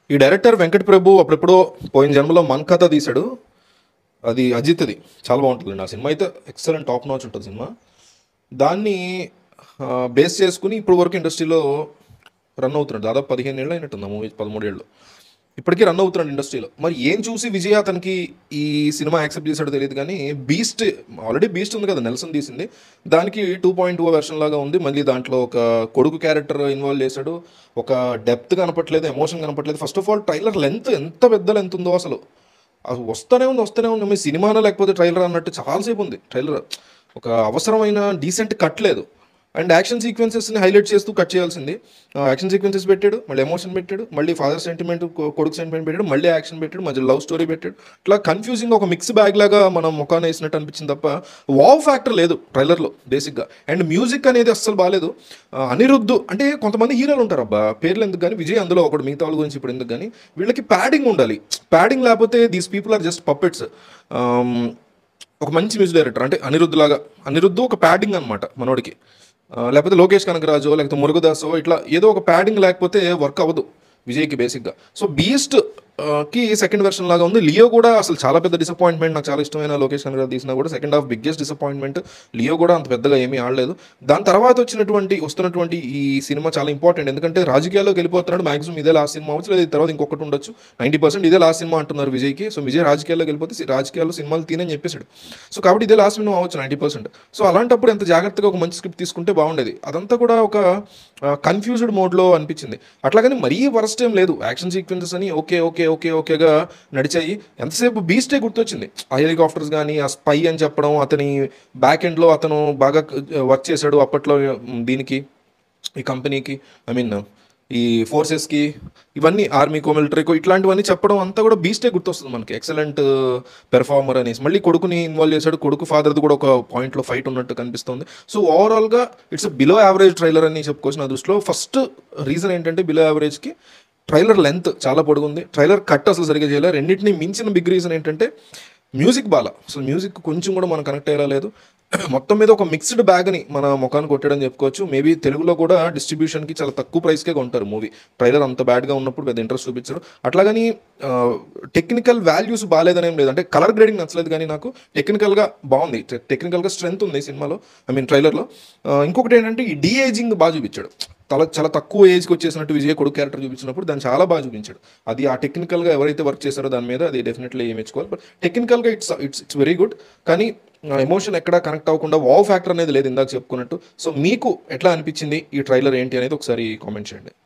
ఈ డైరెక్టర్ వెంకట ప్రభు అప్పుడెప్పుడో పోయిన జన్మలో మన్ కథ తీశాడు అది అజిత్ది చాలా బాగుంటుంది ఆ సినిమా అయితే ఎక్సలెంట్ టాప్ నాచ్ ఉంటుంది సినిమా దాన్ని బేస్ చేసుకుని ఇప్పుడు వరకు ఇండస్ట్రీలో రన్ అవుతున్నాడు దాదాపు పదిహేను ఏళ్ళు అయినట్టుంది ఆ మూవీ పదమూడు ఏళ్ళు ఇప్పటికీ రన్ అవుతున్నాడు ఇండస్ట్రీలో మరి ఏం చూసి విజయ్ అతనికి ఈ సినిమా యాక్సెప్ట్ చేశాడో తెలియదు కానీ బీస్ట్ ఆల్రెడీ బీస్ట్ ఉంది కదా నెల్సన్ తీసింది దానికి టూ పాయింట్ టూ వెర్షన్ లాగా ఉంది మళ్ళీ దాంట్లో ఒక కొడుకు క్యారెక్టర్ ఇన్వాల్వ్ చేశాడు ఒక డెప్త్ కనపట్లేదు ఎమోషన్ కనపట్లేదు first of all trailer length ఎంత పెద్ద లెంత్ ఉందో అసలు అది వస్తూనే ఉంది వస్తూనే ఉంది మీ సినిమానా లేకపోతే ట్రైలర్ అన్నట్టు చాలాసేపు ఉంది ట్రైలర్ ఒక అవసరమైన డీసెంట్ కట్ లేదు అండ్ యాక్షన్ సీక్వెన్సెస్ని హైలైట్ చేస్తూ కట్ చేయాల్సింది యాక్షన్ సీక్వెన్సెస్ పెట్టాడు మళ్ళీ ఎమోషన్ పెట్టాడు మళ్ళీ ఫాదర్ సెంటిమెంట్ కొడుకు సెంటిమెంట్ పెట్టాడు మళ్ళీ యాక్షన్ పెట్టాడు మధ్య లవ్ స్టోరీ పెట్టాడు ఇట్లా కన్ఫ్యూజింగ్ ఒక మిక్స్ బ్యాగ్ లాగా మనం ముఖాన్ని వేసినట్టు అనిపించింది తప్ప వావ్ ఫ్యాక్టర్ లేదు ట్రైలర్లో బేసిక్గా అండ్ మ్యూజిక్ అనేది అస్సలు బాగాలేదు ఆ, అనిరుద్ధు అంటే కొంతమంది హీరోలు ఉంటారు అబ్బా పేర్లు ఎందుకు కానీ విజయ్ అందులో ఒకటి మిగతా వాళ్ళ గురించి ఇప్పుడు ఎందుకు కానీ వీళ్ళకి ప్యాడింగ్ ఉండాలి ప్యాడింగ్ లేకపోతే these people are just puppets ఒక మంచి మ్యూజిక్ డైరెక్టర్ అంటే అనిరుద్ధ్ లాగా అనిరుద్ధ్ ఒక ప్యాడింగ్ అనమాట మనోడికి ఆ, లేకపోతే లోకేష్ కనకరాజు లేకపోతే మురుగదాసో ఇట్లా ఏదో ఒక ప్యాడింగ్ లేకపోతే వర్క్ అవ్వదు విజయ్కి బేసిక్గా సో బీస్ట్ కి సెకండ్ వెర్షన్ లాగా ఉంది లియో కూడా అసలు చాలా పెద్ద డిసప్పాయింట్మెంట్ నాకు చాలా ఇష్టమైన లోకేష్ కనకరాజు తీసినా కూడా second half biggest disappointment Leo కూడా అంత పెద్దగా ఏమీ ఆడలేదు దాని తర్వాత వచ్చినటువంటి వస్తున్నటువంటి ఈ సినిమా చాలా ఇంపార్టెంట్ ఎందుకంటే రాజకీయాల్లోకి వెళ్ళిపోతున్నాడు మాక్సిమం ఇదే లాస్ట్ సినిమా అవచ్చు లేదా తర్వాత ఇంకొకటి ఉండొచ్చు నైంటీ పర్సెంట్ ఇదే లాస్ట్ సినిమా అంటున్నారు విజయ్కి సో విజయ్ రాజకీయాల్లోకి వెళ్ళిపోతే సి- రాజకీయాల్లో సినిమాలు తీనని చెప్పేశాడు సో కాబట్టి ఇదే లాస్ట్ సినిమా అవచ్చు నైంటీ పర్సెంట్ సో అలాంటప్పుడు ఎంత జాగ్రత్తగా ఒక మంచి స్క్రిప్ట్ తీసుకుంటే బాగుండేది అదంతా కూడా ఒక కన్ఫ్యూజ్డ్ మోడ్లో అనిపించింది అట్లాగని మరీ వరస్ట్ ఏం లేదు యాక్షన్ సీక్వెన్సెస్ అని ఓకే ఓకే ఓకే ఓకేగా నడిచాయి ఎంతసేపు బీస్టే గుర్తొచ్చింది ఆ హెలికాప్టర్స్ కానీ ఆ స్పై అని చెప్పడం అతని బ్యాక్ ఎండ్లో అతను బాగా వర్క్ చేశాడు అప్పట్లో ఉమ్, దీనికి ఈ కంపెనీకి ఐ మీన్ ఈ ఫోర్సెస్కి ఇవన్నీ ఆర్మీకో మిలిటరీకో ఇట్లాంటివన్నీ చెప్పడం అంతా కూడా బీస్టే గుర్తొస్తుంది మనకి ఎక్సలెంట్ పెర్ఫార్మర్ అనేసి మళ్ళీ కొడుకుని ఇన్వాల్వ్ చేశాడు కొడుకు ఫాదర్ది కూడా ఒక పాయింట్లో ఫైట్ ఉన్నట్టు కనిపిస్తుంది సో ఓవరాల్గా ఇట్స్ బిలో యావరేజ్ ట్రైలర్ అని చెప్పుకోవచ్చు నా దృష్టిలో ఫస్ట్ రీజన్ ఏంటంటే బిలో యావరేజ్కి ట్రైలర్ లెంత్ చాలా పొడుగుంది ట్రైలర్ కట్ అసలు సరిగ్గా చేయలేదు రెండింటిని మించిన బిగ్ రీజన్ ఏంటంటే మ్యూజిక్ బాగా అసలు మ్యూజిక్ కొంచెం కూడా మనం కనెక్ట్ అయ్యేలా లేదు మొత్తం మీద ఒక మిక్స్డ్ బ్యాగ్ని మన ముఖాన్ని కొట్టాడని చెప్పుకోవచ్చు మేబీ తెలుగులో కూడా డిస్ట్రిబ్యూషన్కి చాలా తక్కువ ప్రైస్కే కొంటారు మూవీ ట్రైలర్ అంత బ్యాడ్గా ఉన్నప్పుడు పెద్ద ఇంట్రెస్ట్ చూపించారు అట్లాగని టెక్నికల్ వాల్యూస్ బాగాలేదనేం లేదు అంటే కలర్ గ్రేడింగ్ నచ్చలేదు కానీ నాకు టెక్నికల్గా బాగుంది టెక్నికల్గా స్ట్రెంత్ ఉంది ఈ సినిమాలో ఐ మీన్ ట్రైలర్లో ఇంకొకటి ఏంటంటే ఈ డీఏజింగ్ బాగా చూపించాడు చాలా చాలా తక్కువ ఏజ్కి వచ్చేసినట్టు విజయ్ కొడుకు క్యారెక్టర్ చూపించినప్పుడు దాన్ని చాలా బాగా చూపించాడు అది ఆ టెక్నికల్గా ఎవరైతే వర్క్ చేశారో దాని మీద అది డెఫినెట్లీ మెచ్చుకోవాలి బట్ టెక్నికల్గా it's it's it's very good కానీ ఎమోషన్ ఎక్కడ కనెక్ట్ అవ్వకుండా వావ్ ఫ్యాక్టర్ అనేది లేదు ఇందాక చెప్పుకున్నట్టు సో మీకు ఎట్లా అనిపించింది ఈ ట్రైలర్ ఏంటి అనేది ఒకసారి కామెంట్ చేయండి